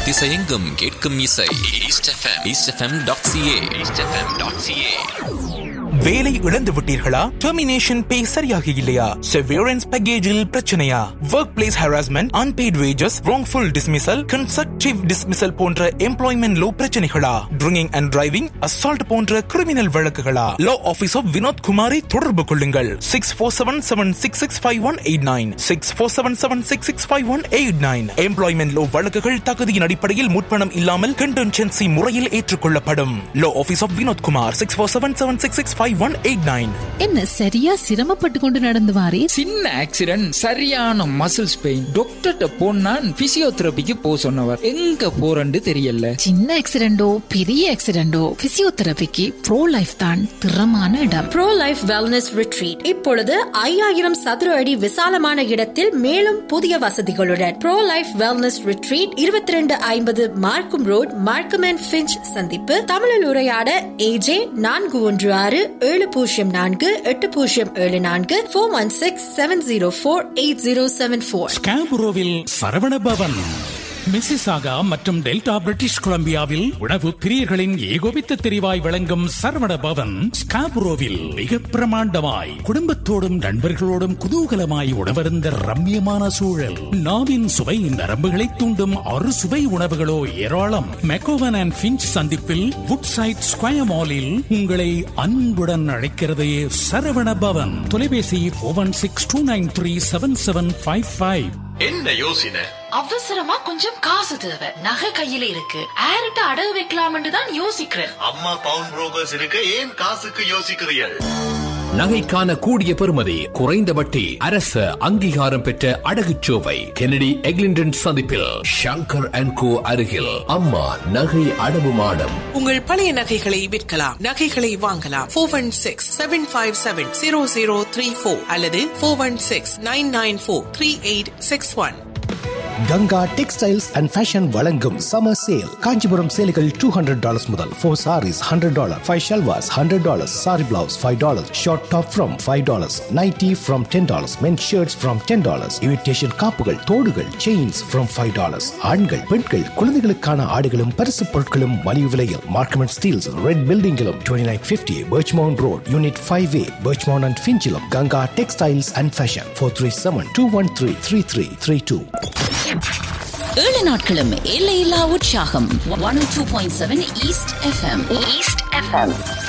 திசையெங்கும் கேட்கும் இசை East FM East FM dot CA East FM dot CA வேலை இழந்து விட்டீர்களா டெர்மினேஷன் பே சரியாக இல்லையா செவியரன்ஸ் பேக்கேஜில் பிரச்சனையா workplace harassment unpaid wages wrongful dismissal constructive dismissal போன்ற எம்ப்ளாய்மெண்ட் லோ பிரச்சனைகளா ட்ரிங்கிங் அண்ட் டிரைவிங் அசால்ட் போன்ற கிரிமினல் வழக்குகளா லா ஆபீஸ் ஆஃப் வினோத் குமாரை தொடர்பு கொள்ளுங்கள் six four seven seven six six five one eight nine six four seven seven six six five one eight nine employment law வழக்குகள் தகுதியின் அடிப்படையில் முற்பணம் இல்லாமல் கண்டென்சென்சி முறையில் ஏற்றுக்கொள்ளப்படும் law office of Vinod Kumar six four seven seven six six five one eight nine என்ன சரியா சிரமப்பட்டு கொண்டு நடந்து வாரே சின்ன ஆக்சிடென்ட் சரியான மசில்ஸ் பெயின் டாக்டர்கிட்ட போனா பிசியோதெரபிக்கு போ சொன்னவர் எங்க போறன்னு தெரியல சின்ன ஆக்சிடென்டோ பெரிய ஆக்சிடென்டோ பிசியோதெரபிக்கு ப்ரோ லைஃப் தான் திறமான இடம் ப்ரோ லைஃப் வெல்னஸ் ரிட்ரீட் இப்பொழுது ஐயாயிரம் சதுர அடி விசாலமான இடத்தில் மேலும் புதிய வசதிகளுடன் ப்ரோ லைஃப் வெல்னஸ் ரிட்ரீட் இருபத்தி ரெண்டு ஐம்பது மார்க்கும் ரோட் மார்க்கம் அண்ட் ஃபிஞ்ச் சந்திப்பு தமிழில் உரையாட ஏஜே நான்கு ஒன்று ஆறு ஏழு பூஜ்ஜியம் நான்கு எட்டு பூஜ்ஜியம் ஏழு நான்கு four one six seven zero four eight zero seven four ஸ்காபுரோவில் சரவண பவன் மிசிசாகா மற்றும் டெல்டா பிரிட்டிஷ் கொலம்பியாவில் உணவு பிரியர்களின் ஏகோபித்த தெரிவாய் வழங்கும் சரவண பவன் ஸ்காபுரோவில் மிக பிரமாண்டமாய் குடும்பத்தோடும் நண்பர்களோடும் குதூகலமாய் உணவருந்த ரம்மியமான சூழல் நாவின் சுவை நரம்புகளை தூண்டும் அறு சுவை உணவுகளோ ஏராளம் மெக்கோவன் அண்ட் பிஞ்ச் சந்திப்பில் வுட் சைட் ஸ்கொயர் மாலில் உங்களை அன்புடன் அழைக்கிறது சரவண பவன் தொலைபேசி one six two nine three seven seven five five என்ன யோசனை அவசரமா கொஞ்சம் காசு தேவை நகை கையில இருக்கு ஆர்ட்ட அடகு வைக்கலாம்னு தான் யோசிக்கிறேன் அம்மா பவுன் புரோக்கர்ஸ் இருக்க ஏன் காசுக்கு யோசிக்கிறீர்கள் நகைக்கான கூடிய பெறுமதி குறைந்த வட்டி அரச அங்கீகாரம் பெற்ற அடகுச்சோவை கெனடி எக்லிண்டன் சந்திப்பில் ஷங்கர் அண்ட் கோ அருகில் அம்மா நகை அடவு மாடம் உங்கள் பழைய நகைகளை விற்கலாம் நகைகளை வாங்கலாம் four one six seven five seven zero zero three four அல்லது four one six nine nine four three eight six one Ganga textiles and fashion வழங்கும் சமர் சேல் காஞ்சிபுரம் சேலைகள் டூ ஹண்ட்ரட் டாலர்ஸ் முதல் four saris hundred dollar five salwars hundred dollars sari blouse five dollars short top from five dollars nighty from ten dollars men shirts from ten dollars imitation காப்புகள் தோடுகள் chains from five dollars ஆண்கள் பெண்கள் குழந்தைகளுக்கான ஆடைகளும் பரிசு பொருட்களும் மலிவு விலையில் மார்க்கமெண்ட் ஸ்டீல்ஸ் ரெட் பில்டிங்கிலும் twenty nine fifty Birchmount road unit five A Birchmount and ஃபிஞ்சிலும் Ganga textiles and fashion four three seven two one three three three three two ஏழு நாட்களும் எல்லையில்லா உற்சாகம் one two point seven East FM East FM